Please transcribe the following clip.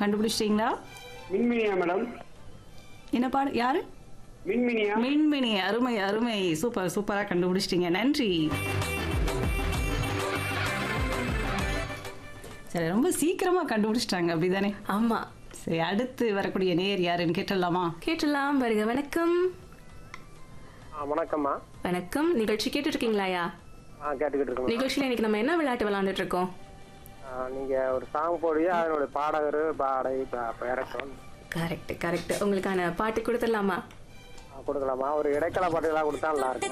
கண்டுபிடிச்சிட்டீங்களா மின்மினியா மேடம் என்ன பாடு யாரு மின்மினியா மின்மினி அருமை அருமை சூப்பர் சூப்பரா கண்டுபிடிச்சிட்டீங்க நன்றி சரி ரொம்ப சீக்கிரமா கண்டுபிடிச்சிட்டாங்க அப்படிதானே ஆமா சரி அடுத்து வரக்கூடிய நேர் யாருன்னு கேட்டுடலாமா கேட்டலாம் வருக வணக்கம் ஆ, வணக்கம்மா வணக்கம் நிகழ்ச்சி கேட்டுட்டு இருக்கீங்களாயா ஆ கேட்டுக்கிட்டு இருக்கோம் நிகழ்ச்சியில இன்னைக்கு நம்ம என்ன விளையாட்டு விளையாண்டுட்டு இருக்கோம் நீங்க ஒரு சாங் போடுவீங்க அதனுடைய பாடகர் பாடை இறக்கம் கரெக்ட் கரெக்ட் உங்களுக்கான பாட்டு கொடுத்துடலாமா கொடுக்கலாமா ஒரு இடைக்கால பாட்டுகளாக கொடுத்தா நல்லா இருக்கும்